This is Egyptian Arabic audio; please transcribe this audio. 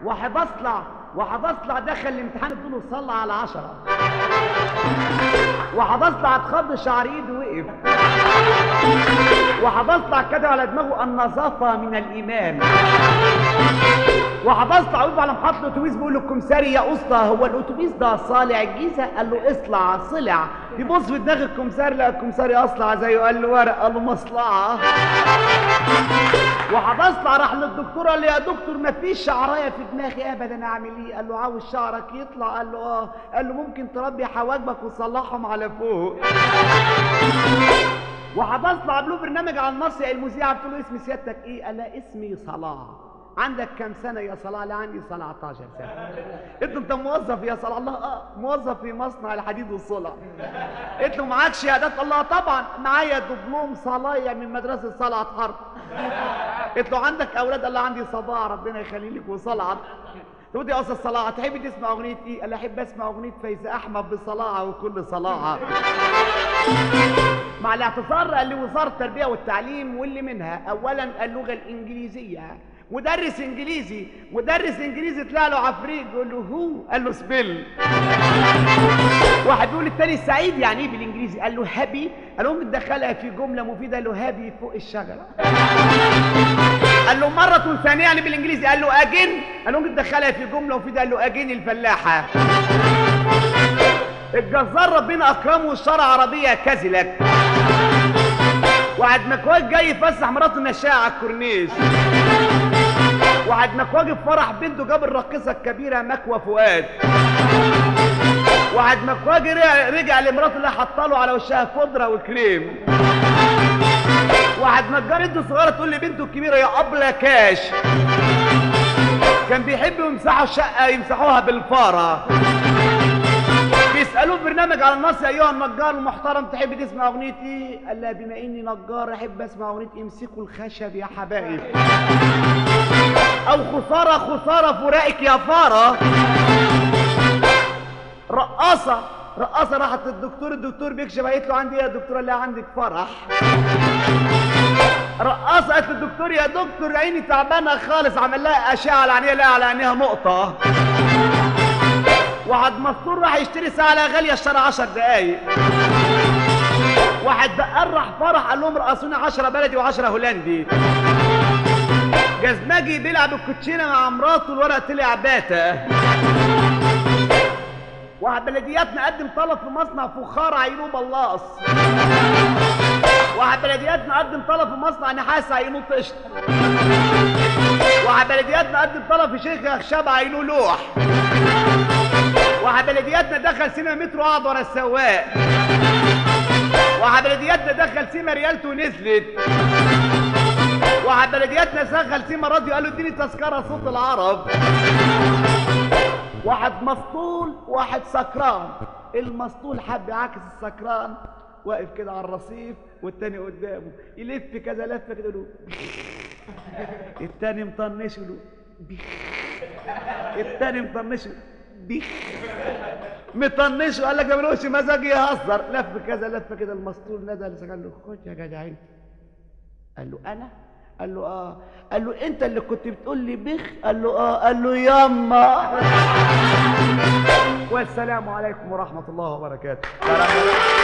واحد اصلع واحد اصلع دخل الامتحان ادوا له صلى على عشرة واحد اصلع اتخض شعر ايده وقف واحد اصلع كتب على دماغه النظافة من الايمان واحد اصلع وقف على محطة الاتوبيس بيقول له الكمساري يا اسطى هو الاتوبيس ده صالع الجيزة قال له اصلع صلع يبص في دماغ الكمساري لقى الكمساري اصلع زيه قال له ورق قال له مصلعة واحد اصلع راح للدكتور قال له يا دكتور ما فيش شعرايه في دماغي ابدا اعمل ايه قال له عاوز شعرك يطلع قال له اه قال له ممكن تربي حواجبك وتصلحهم على فوق واحد اصلع له برنامج على النص المذيعه بتقول له اسم سيادتك ايه قال لها اسمي صلاح عندك كم سنة يا صلاح؟ لا عندي 17 سنة. قلت له أنت موظف يا صلاح؟ الله آه موظف في مصنع الحديد والصلع. قلت له معاك شهادات؟ الله طبعا معايا دبلوم صلاية من مدرسة صلعة حرب. قلت له عندك أولاد؟ قال لي عندي صباع ربنا يخلي لك وصلعة. تقول يا أستاذ صلاح تحبي تسمع أغنية إيه؟ قال لي أحب أسمع أغنية فايز أحمد بصلاعة وكل صلاعة. مع الاعتصار لوزارة التربية والتعليم واللي منها أولا اللغة الإنجليزية مدرس انجليزي مدرس انجليزي طلع له عفريت بيقول له هو قال له سبيل واحد بيقول التاني سعيد يعني ايه بالانجليزي قال له هابي قال له مدخلها في جمله مفيده قال له هابي فوق الشجره قال له مرة ثانية يعني بالانجليزي قال له اجن قال له مدخلها في جمله مفيده قال له اجن الفلاحه الجزار ربنا اكرمه والشرع عربيه كزلك واحد مكواج جاي يفسح مراته النشاء على الكورنيش واحد مكواج في فرح بنته جاب الراقصه الكبيره مكوى فؤاد واحد مكواج رجع, رجع لمراته اللي حاطه له على وشها خضره وكريم واحد نجار ابنه صغيره تقول لبنته الكبيره يا ابله كاش كان بيحبوا يمسحوا الشقه يمسحوها بالفاره بيسالوه في برنامج على النص ايها النجار المحترم تحب تسمع اغنيه ايه؟ قال لها بما اني نجار احب اسمع اغنيه امسكوا الخشب يا حبايب او خساره خساره فراقك يا فاره رقاصه رقاصه راحت للدكتور الدكتور بيكشف قالت له عندي ايه يا دكتور قال لها عندك فرح رقاصه قالت للدكتور يا دكتور عيني تعبانه خالص عمل لها اشعه على عينيها لقى على عينيها نقطه واحد مستور راح يشتري ساعة غالية اشترى 10 دقايق واحد بقال راح فرح قال لهم رقصوني 10 بلدي و10 هولندي جزمجي بيلعب الكوتشينة مع مراته الورق طلع باتا واحد بلدياتنا قدم طلب في مصنع فخار عينوه بلاص واحد بلدياتنا قدم طلب في مصنع نحاس عينوه طشت واحد بلدياتنا قدم طلب في شركة خشب عينوه لوح واحد بلدياتنا دخل سيما مترو قعد ورا السواق واحد بلدياتنا دخل سيما ريالته ونزلت واحد بلدياتنا شغل سيما راديو قال له اديني تذكره صوت العرب واحد مسطول واحد سكران المسطول حب يعاكس السكران واقف كده على الرصيف والتاني قدامه يلف كذا لفه كده له التاني مطنشه له التاني مطنشه بيخ مطنشه قال لك ده ملوش مزاج يهزر لف كذا لف كده المسطول نزل قال له خد يا جدع انت قال له انا قال له اه قال له انت اللي كنت بتقول لي بخ قال له اه قال له ياما والسلام عليكم ورحمه الله وبركاته